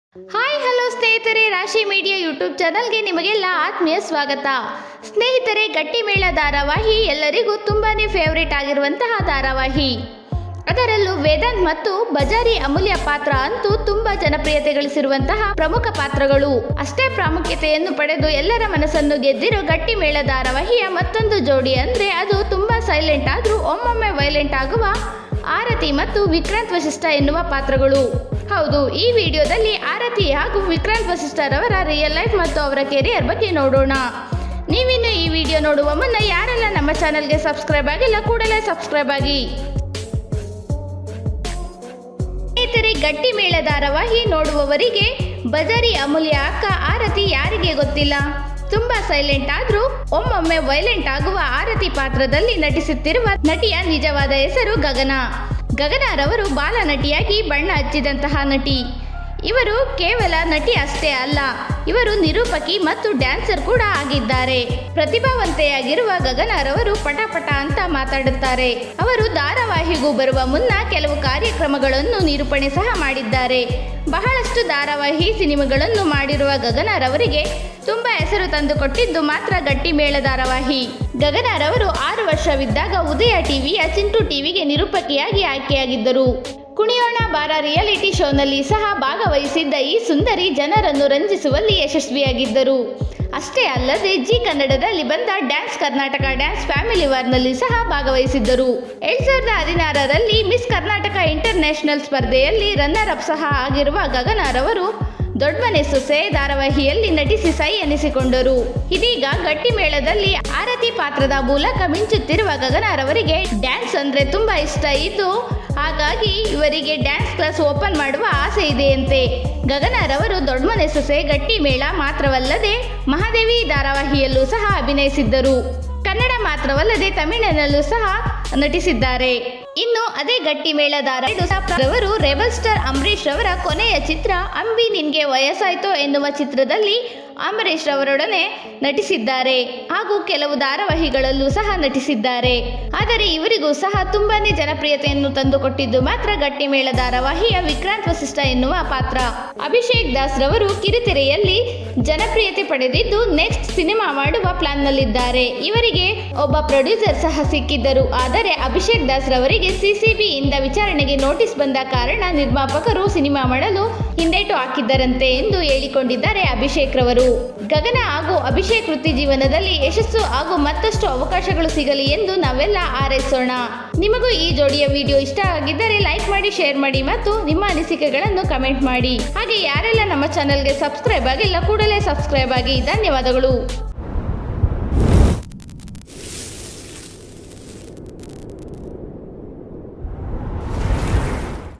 hi hello ಸ್ನೇಹಿತರೆ ರಾಶಿ media YouTube ಚಾನಲ್ಗೆ ನಿಮಗೆಲ್ಲ ಆತ್ಮೀಯ ಸ್ವಾಗತ ಸ್ನೇಹಿತರೆ ಗಟ್ಟಿಮೇಳ ಧಾರಾವಾಹಿ ಎಲ್ಲರಿಗೂ ತುಂಬಾನೇ ಫೇವರೇಟ್ ಆಗಿರುವಂತಹ ಧಾರಾವಾಹಿ ಅದರಲ್ಲೂ ವೇದಾಂತ್ ಮತ್ತು ಬಜಾರಿ ಅಮೂಲ್ಯ ಪಾತ್ರ ಅಂತೂ ತುಂಬಾ ಜನಪ್ರಿಯತೆ ಗಳಿಸಿರುವಂತಹ ಪ್ರಮುಖ ಪಾತ್ರಗಳು ಅಷ್ಟೇ ಪ್ರಾಮುಖ್ಯತೆಯನ್ನು ಪಡೆದು ಎಲ್ಲರ ಮನಸ್ಸನ್ನು ಗೆದ್ದಿರೋ ಗಟ್ಟಿಮೇಳ ಧಾರಾವಾಹಿಯ ಮತ್ತೊಂದು ಜೋಡಿ ಅಂದ್ರೆ ಅದು ತುಂಬಾ ಸೈಲೆಂಟ್ ಆದ್ರೂ ಒಮ್ಮೊಮ್ಮೆ ವೈಲೆಂಟ್ ಆಗುವ ಆರತಿ ಮತ್ತು ವಿಕ್ರಾಂತ್ ವಶಿಷ್ಠ ಎನ್ನುವ ಪಾತ್ರಗಳು ಹೌದು ಈ ವಿಡಿಯೋದಲ್ಲಿ ಆರತಿ ಹಾಗೂ ವಿಕ್ರಾಂತ್ ವಶಿಷ್ಠರ್ ಅವರ ರಿಯಲ್ ಲೈಫ್ ಮತ್ತು ಅವರ ಕೆರಿಯರ್ ಬಗ್ಗೆ ನೋಡೋಣ ನೀವಿನ್ನು ಈ ವಿಡಿಯೋ ನೋಡುವ ಮುನ್ನ ಯಾರೆಲ್ಲ ನಮ್ಮ ಚಾನಲ್ಗೆ ಸಬ್ಸ್ಕ್ರೈಬ್ ಆಗಿಲ್ಲ ಕೂಡಲೇ ಸಬ್ಸ್ಕ್ರೈಬ್ ಆಗಿ ಸ್ನೇಹಿತರೆ ಗಟ್ಟಿ ಮೇಳ ಧಾರಾವಾಹಿ ನೋಡುವವರಿಗೆ ಬಜಾರಿ ಅಮೂಲ್ಯ ಅಕ್ಕ ಆರತಿ ಯಾರಿಗೆ ಗೊತ್ತಿಲ್ಲ ತುಂಬಾ ಸೈಲೆಂಟ್ ಆದ್ರೂ ಒಮ್ಮೊಮ್ಮೆ ವೈಲೆಂಟ್ ಆಗುವ ಆರತಿ ಪಾತ್ರದಲ್ಲಿ ನಟಿಸುತ್ತಿರುವ ನಟಿಯ ನಿಜವಾದ ಹೆಸರು ಗಗನ ಗಗನರವರು ಬಾಲ ನಟಿಯಾಗಿ ಬಣ್ಣ ಹಚ್ಚಿದಂತಹ ನಟಿ ಇವರು ಕೇವಲ ನಟಿ ಅಷ್ಟೇ ಅಲ್ಲ ಇವರು ನಿರೂಪಕಿ ಮತ್ತು ಡ್ಯಾನ್ಸರ್ ಕೂಡ ಆಗಿದ್ದಾರೆ ಪ್ರತಿಭಾವಂತೆಯಾಗಿರುವ ಗಗನರವರು ಪಟ ಪಟ ಅಂತ ಮಾತಾಡುತ್ತಾರೆ ಅವರು ಧಾರಾವಾಹಿಗೂ ಬರುವ ಮುನ್ನ ಕೆಲವು ಕಾರ್ಯಕ್ರಮಗಳನ್ನು ನಿರೂಪಣೆ ಸಹ ಮಾಡಿದ್ದಾರೆ ಬಹಳಷ್ಟು ಧಾರಾವಾಹಿ ಸಿನಿಮಾಗಳನ್ನು ಮಾಡಿರುವ ಗಗನರವರಿಗೆ ತುಂಬಾ ಹೆಸರು ತಂದುಕೊಟ್ಟಿದ್ದು ಮಾತ್ರ ಗಟ್ಟಿ ಮೇಳ ಧಾರಾವಾಹಿ ಗಗನರವರು ಆರು ವರ್ಷವಿದ್ದಾಗ ಉದಯ ಟಿವಿಯ ಚಿಂಟು ಟಿವಿಗೆ ನಿರೂಪಕಿಯಾಗಿ ಆಯ್ಕೆಯಾಗಿದ್ದರು ಕುಣಿಯೋಣ ಬಾರ ರಿಯಾಲಿಟಿ ಶೋನಲ್ಲಿ ಸಹ ಭಾಗವಹಿಸಿದ್ದ ಈ ಸುಂದರಿ ಜನರನ್ನು ರಂಜಿಸುವಲ್ಲಿ ಯಶಸ್ವಿಯಾಗಿದ್ದರು ಅಷ್ಟೇ ಅಲ್ಲದೆ ಜಿ ಕನ್ನಡದಲ್ಲಿ ಬಂದ ಡ್ಯಾನ್ಸ್ ಕರ್ನಾಟಕ ಡ್ಯಾನ್ಸ್ ಫ್ಯಾಮಿಲಿ ವಾರ್ನಲ್ಲಿ ಸಹ ಭಾಗವಹಿಸಿದ್ದರು ಎರಡ್ ಸಾವಿರದ ಹದಿನಾರರಲ್ಲಿ ಮಿಸ್ ಕರ್ನಾಟಕ ಇಂಟರ್ ನ್ಯಾಷನಲ್ ಸ್ಪರ್ಧೆಯಲ್ಲಿ ರನ್ನರ್ ಅಪ್ ಸಹ ಆಗಿರುವ ಗಗನರವರು ದೊಡ್ಡಮನೆ ಸೊಸೆ ಧಾರಾವಾಹಿಯಲ್ಲಿ ನಟಿಸಿ ಸೈ ಎನಿಸಿಕೊಂಡರು ಇದೀಗ ಗಟ್ಟಿ ಮೇಳದಲ್ಲಿ ಆರತಿ ಪಾತ್ರದ ಮೂಲಕ ಮಿಂಚುತ್ತಿರುವ ಗಗನರವರಿಗೆ ಡ್ಯಾನ್ಸ್ ಅಂದ್ರೆ ತುಂಬಾ ಇಷ್ಟ ಇದ್ದು ಹಾಗಾಗಿ ಇವರಿಗೆ ಡ್ಯಾನ್ಸ್ ಕ್ಲಾಸ್ ಓಪನ್ ಮಾಡುವ ಆಸೆ ಇದೆಯಂತೆ ಗಗನರವರು ದೊಡ್ಡಮನೆ ಸೊಸೆ ಗಟ್ಟಿ ಮೇಳ ಮಾತ್ರವಲ್ಲದೆ ಮಹಾದೇವಿ ಧಾರಾವಾಹಿಯಲ್ಲೂ ಸಹ ಅಭಿನಯಿಸಿದ್ದರು ಕನ್ನಡ ಮಾತ್ರವಲ್ಲದೆ ತಮಿಳಿನಲ್ಲೂ ಸಹ ನಟಿಸಿದ್ದಾರೆ ಇನ್ನು ಅದೇ ಗಟ್ಟಿ ಮೇಳ ಧಾರಾವಾಹಿಯವರು ರೆಬಲ್ ಸ್ಟಾರ್ ಅಂಬರೀಶ್ ರವರ ಕೊನೆಯ ಚಿತ್ರ ಅಂಬಿ ನಿನ್ಗೆ ವಯಸ್ಸಾಯ್ತೋ ಎನ್ನುವ ಚಿತ್ರದಲ್ಲಿ ಅಂಬರೀಶ್ ರವರೊಡನೆ ನಟಿಸಿದ್ದಾರೆ ಹಾಗೂ ಕೆಲವು ಧಾರಾವಾಹಿಗಳಲ್ಲೂ ಸಹ ನಟಿಸಿದ್ದಾರೆ ಆದರೆ ಇವರಿಗೂ ಸಹ ತುಂಬಾನೇ ಜನಪ್ರಿಯತೆಯನ್ನು ತಂದುಕೊಟ್ಟಿದ್ದು ಮಾತ್ರ ಗಟ್ಟಿಮೇಳ ಧಾರಾವಾಹಿಯ ವಿಕ್ರಾಂತ್ ವಸಿಷ್ಠ ಎನ್ನುವ ಪಾತ್ರ ಅಭಿಷೇಕ್ ದಾಸ್ ರವರು ಕಿರುತೆರೆಯಲ್ಲಿ ಜನಪ್ರಿಯತೆ ಪಡೆದಿದ್ದು ನೆಕ್ಸ್ಟ್ ಸಿನಿಮಾ ಮಾಡುವ ಪ್ಲಾನ್ನಲ್ಲಿದ್ದಾರೆ ಇವರಿಗೆ ಒಬ್ಬ ಪ್ರೊಡ್ಯೂಸರ್ ಸಹ ಸಿಕ್ಕಿದ್ದರು ಆದರೆ ಅಭಿಷೇಕ್ ದಾಸ್ ರವರಿಗೆ ಸಿಸಿಬಿ ಇಂದ ವಿಚಾರಣೆಗೆ ನೋಟಿಸ್ ಬಂದ ಕಾರಣ ನಿರ್ಮಾಪಕರು ಸಿನಿಮಾ ಮಾಡಲು ಹಿಂದೇಟು ಹಾಕಿದ್ದರಂತೆ ಎಂದು ಹೇಳಿಕೊಂಡಿದ್ದಾರೆ ಅಭಿಷೇಕ್ ರವರು ಗಗನ ಹಾಗೂ ಅಭಿಷೇಕ್ ವೃತ್ತಿ ಜೀವನದಲ್ಲಿ ಯಶಸ್ಸು ಹಾಗೂ ಮತ್ತಷ್ಟು ಅವಕಾಶಗಳು ಸಿಗಲಿ ಎಂದು ನಾವೆಲ್ಲ ಹಾರೈಸೋಣ ನಿಮಗೂ ಈ ಜೋಡಿಯ ವಿಡಿಯೋ ಇಷ್ಟ ಆಗಿದ್ದರೆ ಲೈಕ್ ಮಾಡಿ ಶೇರ್ ಮಾಡಿ ಮತ್ತು ನಿಮ್ಮ ಅನಿಸಿಕೆಗಳನ್ನು ಕಮೆಂಟ್ ಮಾಡಿ ಹಾಗೆ ಯಾರೆಲ್ಲ ನಮ್ಮ ಚಾನಲ್ಗೆ ಸಬ್ಸ್ಕ್ರೈಬ್ ಆಗಿಲ್ಲ ಕೂಡಲೇ ಸಬ್ಸ್ಕ್ರೈಬ್ ಆಗಿ ಧನ್ಯವಾದಗಳು